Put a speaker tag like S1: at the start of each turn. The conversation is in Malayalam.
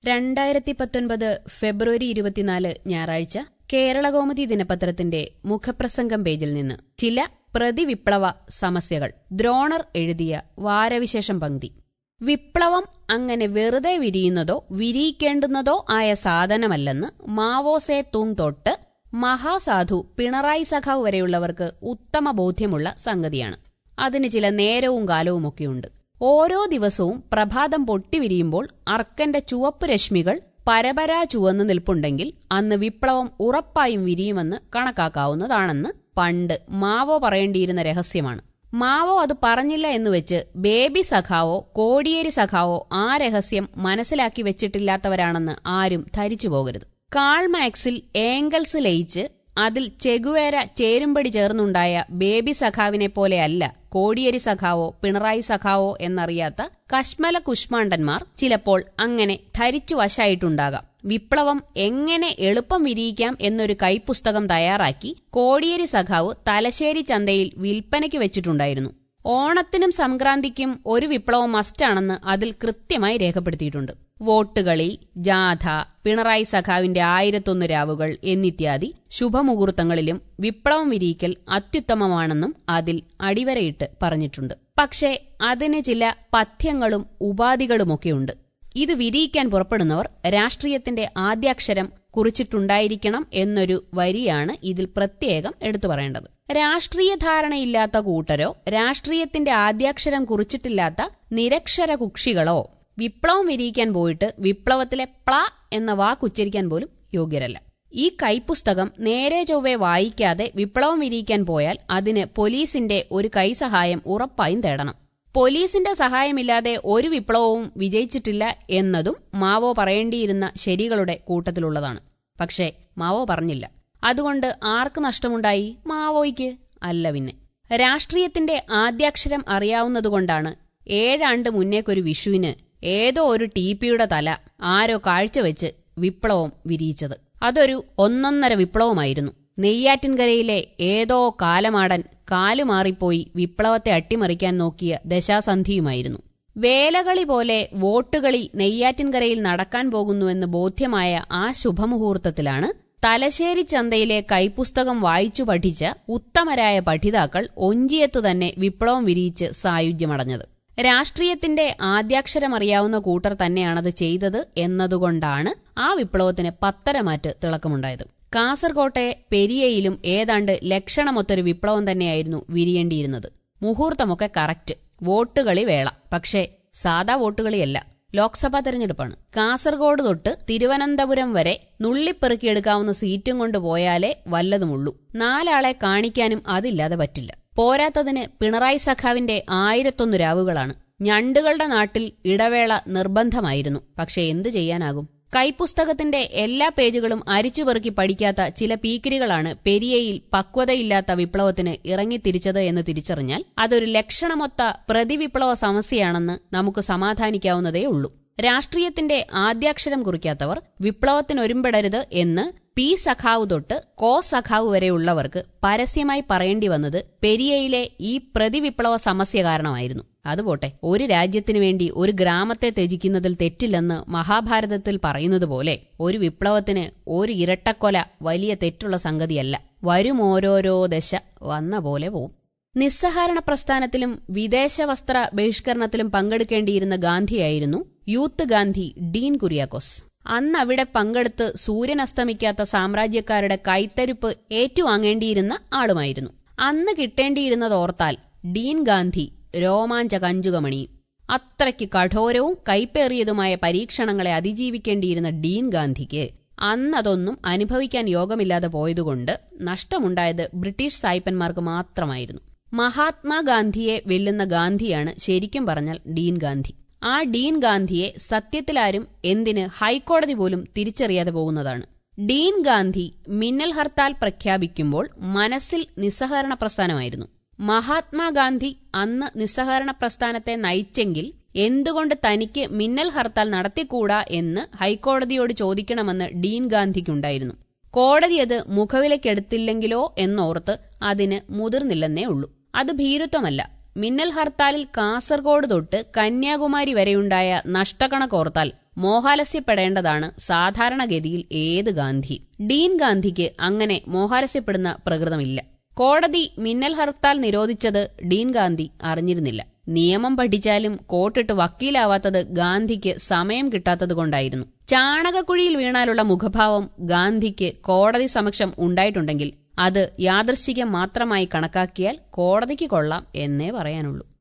S1: രണ്ടായിരത്തി പത്തൊൻപത് ഫെബ്രുവരി ഇരുപത്തിനാല് ഞായറാഴ്ച കേരളകൗമുദി ദിനപത്രത്തിന്റെ മുഖപ്രസംഗം പേജിൽ നിന്ന് ചില പ്രതിവിപ്ലവ സമസ്യകൾ ദ്രോണർ എഴുതിയ വാരവിശേഷം പങ്ക്തി വിപ്ലവം അങ്ങനെ വെറുതെ വിരിയുന്നതോ വിരിയിക്കേണ്ടുന്നതോ ആയ സാധനമല്ലെന്ന് മാവോസേ തൂങ് തൊട്ട് മഹാസാധു പിണറായി സഖാവ് വരെയുള്ളവർക്ക് ഉത്തമ ബോധ്യമുള്ള സംഗതിയാണ് അതിന് ചില നേരവും കാലവുമൊക്കെയുണ്ട് ഓരോ ദിവസവും പ്രഭാതം പൊട്ടിവിരിയുമ്പോൾ അർക്കന്റെ ചുവപ്പ് രശ്മികൾ പരപരാ ചുവന്നു നിൽപ്പുണ്ടെങ്കിൽ അന്ന് വിപ്ലവം ഉറപ്പായും വിരിയുമെന്ന് കണക്കാക്കാവുന്നതാണെന്ന് പണ്ട് മാവോ പറയേണ്ടിയിരുന്ന രഹസ്യമാണ് മാവോ അത് പറഞ്ഞില്ല എന്ന് വെച്ച് ബേബി സഖാവോ കോടിയേരി സഖാവോ ആ രഹസ്യം മനസ്സിലാക്കി വെച്ചിട്ടില്ലാത്തവരാണെന്ന് ആരും ധരിച്ചു പോകരുത് കാൾമാക്സിൽ ഏംഗൽസ് ലയിച്ച് അതിൽ ചെഗുവേര ചേരുംപടി ചേർന്നുണ്ടായ ബേബി സഖാവിനെ പോലെയല്ല കോടിയേരി സഖാവോ പിണറായി സഖാവോ എന്നറിയാത്ത കശ്മല കുഷ്മാണ്ഡന്മാർ ചിലപ്പോൾ അങ്ങനെ ധരിച്ചു വശായിട്ടുണ്ടാകാം വിപ്ലവം എങ്ങനെ എളുപ്പം വിരിയിക്കാം എന്നൊരു കൈപ്പുസ്തകം തയ്യാറാക്കി കോടിയേരി സഖാവ് തലശ്ശേരി ചന്തയിൽ വിൽപ്പനയ്ക്ക് വെച്ചിട്ടുണ്ടായിരുന്നു ഓണത്തിനും സംക്രാന്തിക്കും ഒരു വിപ്ലവം മസ്റ്റാണെന്ന് അതിൽ കൃത്യമായി രേഖപ്പെടുത്തിയിട്ടുണ്ട് വോട്ടുകളി ജാഥ പിണറായി സഖാവിന്റെ ആയിരത്തൊന്ന് രാവുകൾ എന്നിത്യാദി ശുഭമുഹൂർത്തങ്ങളിലും വിപ്ലവം വിരിയിക്കൽ അത്യുത്തമമാണെന്നും അതിൽ അടിവരയിട്ട് പറഞ്ഞിട്ടുണ്ട് പക്ഷേ അതിന് ചില പഥ്യങ്ങളും ഉപാധികളുമൊക്കെയുണ്ട് ഇത് വിരിയിക്കാൻ പുറപ്പെടുന്നവർ രാഷ്ട്രീയത്തിന്റെ ആദ്യാക്ഷരം കുറിച്ചിട്ടുണ്ടായിരിക്കണം എന്നൊരു വരിയാണ് ഇതിൽ പ്രത്യേകം എടുത്തു പറയേണ്ടത് രാഷ്ട്രീയ ധാരണയില്ലാത്ത കൂട്ടരോ രാഷ്ട്രീയത്തിന്റെ ആദ്യാക്ഷരം കുറിച്ചിട്ടില്ലാത്ത നിരക്ഷര കുക്ഷികളോ വിപ്ലവം വിരിയിക്കാൻ പോയിട്ട് വിപ്ലവത്തിലെ പ്ല എന്ന വാക്കുച്ചരിക്കാൻ പോലും യോഗ്യരല്ല ഈ കൈപ്പുസ്തകം നേരെ ചൊവ്വെ വായിക്കാതെ വിപ്ലവം വിരിയിക്കാൻ പോയാൽ അതിന് പോലീസിന്റെ ഒരു കൈസഹായം ഉറപ്പായും തേടണം പോലീസിന്റെ സഹായമില്ലാതെ ഒരു വിപ്ലവവും വിജയിച്ചിട്ടില്ല എന്നതും മാവോ പറയേണ്ടിയിരുന്ന ശരികളുടെ കൂട്ടത്തിലുള്ളതാണ് പക്ഷേ മാവോ പറഞ്ഞില്ല അതുകൊണ്ട് ആർക്ക് നഷ്ടമുണ്ടായി മാവോയ്ക്ക് അല്ല പിന്നെ രാഷ്ട്രീയത്തിന്റെ ആദ്യാക്ഷരം അറിയാവുന്നതുകൊണ്ടാണ് ഏഴാണ്ട് മുന്നേക്കൊരു വിഷുവിന് ഏതോ ഒരു ടീപ്പിയുടെ തല ആരോ കാഴ്ചവെച്ച് വിപ്ലവം വിരിയിച്ചത് അതൊരു ഒന്നൊന്നര വിപ്ലവമായിരുന്നു നെയ്യാറ്റിൻകരയിലെ ഏതോ കാലമാടൻ കാലുമാറിപ്പോയി വിപ്ലവത്തെ അട്ടിമറിക്കാൻ നോക്കിയ ദശാസന്ധിയുമായിരുന്നു വേലകളി പോലെ വോട്ടുകളി നെയ്യാറ്റിൻകരയിൽ നടക്കാൻ പോകുന്നുവെന്ന് ബോധ്യമായ ആ ശുഭമുഹൂർത്തത്തിലാണ് തലശ്ശേരി ചന്തയിലെ കൈപ്പുസ്തകം വായിച്ചു പഠിച്ച ഉത്തമരായ പഠിതാക്കൾ ഒഞ്ചിയത്ത് തന്നെ വിപ്ലവം വിരിയിച്ച് സായുജ്യമടഞ്ഞത് രാഷ്ട്രീയത്തിന്റെ ആദ്യാക്ഷരമറിയാവുന്ന കൂട്ടർ തന്നെയാണത് ചെയ്തത് എന്നതുകൊണ്ടാണ് ആ വിപ്ലവത്തിന് പത്തരമാറ്റ് തിളക്കമുണ്ടായത് കാസർകോട്ടെ പെരിയയിലും ഏതാണ്ട് ലക്ഷണമൊത്തൊരു വിപ്ലവം തന്നെയായിരുന്നു വിരിയേണ്ടിയിരുന്നത് മുഹൂർത്തമൊക്കെ കറക്റ്റ് വോട്ടുകളി വേള പക്ഷേ സാധാ വോട്ടുകളിയല്ല ലോക്സഭാ തെരഞ്ഞെടുപ്പാണ് കാസർഗോഡ് തൊട്ട് തിരുവനന്തപുരം വരെ നുള്ളിപ്പെറുക്കിയെടുക്കാവുന്ന സീറ്റും കൊണ്ട് പോയാലേ വല്ലതുമുള്ളൂ നാലാളെ കാണിക്കാനും അതില്ലാതെ പറ്റില്ല പോരാത്തതിന് പിണറായി സഖാവിന്റെ ആയിരത്തൊന്നു രാവുകളാണ് ഞണ്ടുകളുടെ നാട്ടിൽ ഇടവേള നിർബന്ധമായിരുന്നു പക്ഷെ എന്തു ചെയ്യാനാകും കൈപ്പുസ്തകത്തിന്റെ എല്ലാ പേജുകളും അരിച്ചുപെറുക്കി പഠിക്കാത്ത ചില പീക്കിരികളാണ് പെരിയയിൽ പക്വതയില്ലാത്ത വിപ്ലവത്തിന് ഇറങ്ങിത്തിരിച്ചത് എന്ന് തിരിച്ചറിഞ്ഞാൽ അതൊരു ലക്ഷണമൊത്ത പ്രതിവിപ്ലവ സമസ്യയാണെന്ന് നമുക്ക് സമാധാനിക്കാവുന്നതേ ഉള്ളൂ രാഷ്ട്രീയത്തിന്റെ ആദ്യാക്ഷരം കുറിക്കാത്തവർ വിപ്ലവത്തിനൊരുമ്പെടരുത് എന്ന് പി സഖാവ് തൊട്ട് കോ സഖാവ് വരെയുള്ളവർക്ക് പരസ്യമായി പറയേണ്ടി വന്നത് പെരിയയിലെ ഈ പ്രതിവിപ്ലവ സമസ്യ കാരണമായിരുന്നു അതുപോട്ടെ ഒരു രാജ്യത്തിനു വേണ്ടി ഒരു ഗ്രാമത്തെ ത്യജിക്കുന്നതിൽ തെറ്റില്ലെന്ന് മഹാഭാരതത്തിൽ പറയുന്നത് പോലെ ഒരു വിപ്ലവത്തിന് ഒരു ഇരട്ടക്കൊല വലിയ തെറ്റുള്ള സംഗതിയല്ല വരും ഓരോരോ ദശ വന്ന പോലെ പോവും നിസ്സഹരണ പ്രസ്ഥാനത്തിലും വിദേശ വസ്ത്ര ബഹിഷ്കരണത്തിലും പങ്കെടുക്കേണ്ടിയിരുന്ന ഗാന്ധിയായിരുന്നു യൂത്ത് ഗാന്ധി ഡീൻ കുര്യാക്കോസ് അന്ന് അവിടെ പങ്കെടുത്ത് സൂര്യൻ അസ്തമിക്കാത്ത സാമ്രാജ്യക്കാരുടെ കൈത്തരിപ്പ് ഏറ്റുവാങ്ങേണ്ടിയിരുന്ന ആളുമായിരുന്നു അന്ന് കിട്ടേണ്ടിയിരുന്നതോർത്താൽ ഡീൻ ഗാന്ധി രോമാഞ്ച കഞ്ചുകമണിയും അത്രയ്ക്ക് കഠോരവും കൈപ്പേറിയതുമായ പരീക്ഷണങ്ങളെ അതിജീവിക്കേണ്ടിയിരുന്ന ഡീൻ ഗാന്ധിക്ക് അന്നതൊന്നും അനുഭവിക്കാൻ യോഗമില്ലാതെ പോയതുകൊണ്ട് നഷ്ടമുണ്ടായത് ബ്രിട്ടീഷ് സായിപ്പന്മാർക്ക് മാത്രമായിരുന്നു മഹാത്മാഗാന്ധിയെ വെല്ലുന്ന ഗാന്ധിയാണ് ശരിക്കും പറഞ്ഞാൽ ഡീൻ ഗാന്ധി ആ ഡീൻ ഗാന്ധിയെ സത്യത്തിലാരും എന്തിന് ഹൈക്കോടതി പോലും തിരിച്ചറിയാതെ പോകുന്നതാണ് ഡീൻ ഗാന്ധി മിന്നൽ ഹർത്താൽ പ്രഖ്യാപിക്കുമ്പോൾ മനസ്സിൽ നിസ്സഹകരണ പ്രസ്ഥാനമായിരുന്നു മഹാത്മാഗാന്ധി അന്ന് നിസ്സഹകരണ പ്രസ്ഥാനത്തെ നയിച്ചെങ്കിൽ എന്തുകൊണ്ട് തനിക്ക് മിന്നൽ ഹർത്താൽ നടത്തിക്കൂടാ എന്ന് ഹൈക്കോടതിയോട് ചോദിക്കണമെന്ന് ഡീൻ ഗാന്ധിക്കുണ്ടായിരുന്നു കോടതി അത് മുഖവിലക്കെടുത്തില്ലെങ്കിലോ എന്നോർത്ത് അതിന് മുതിർന്നില്ലെന്നേ ഉള്ളൂ അത് ഭീരുത്വമല്ല മിന്നൽ ഹർത്താലിൽ കാസർഗോഡ് തൊട്ട് കന്യാകുമാരി വരെയുണ്ടായ നഷ്ടക്കണക്കോർത്താൽ മോഹാലസ്യപ്പെടേണ്ടതാണ് സാധാരണഗതിയിൽ ഏത് ഗാന്ധി ഡീൻ ഗാന്ധിക്ക് അങ്ങനെ മോഹാലസ്യപ്പെടുന്ന പ്രകൃതമില്ല കോടതി മിന്നൽ ഹർത്താൽ നിരോധിച്ചത് ഡീൻ ഗാന്ധി അറിഞ്ഞിരുന്നില്ല നിയമം പഠിച്ചാലും കോട്ടിട്ട് വക്കീലാവാത്തത് ഗാന്ധിക്ക് സമയം കിട്ടാത്തതുകൊണ്ടായിരുന്നു ചാണകക്കുഴിയിൽ വീണാലുള്ള മുഖഭാവം ഗാന്ധിക്ക് കോടതി സമക്ഷം ഉണ്ടായിട്ടുണ്ടെങ്കിൽ അത് യാദൃശ്ചികം മാത്രമായി കണക്കാക്കിയാൽ കോടതിക്ക് കൊള്ളാം എന്നേ പറയാനുള്ളൂ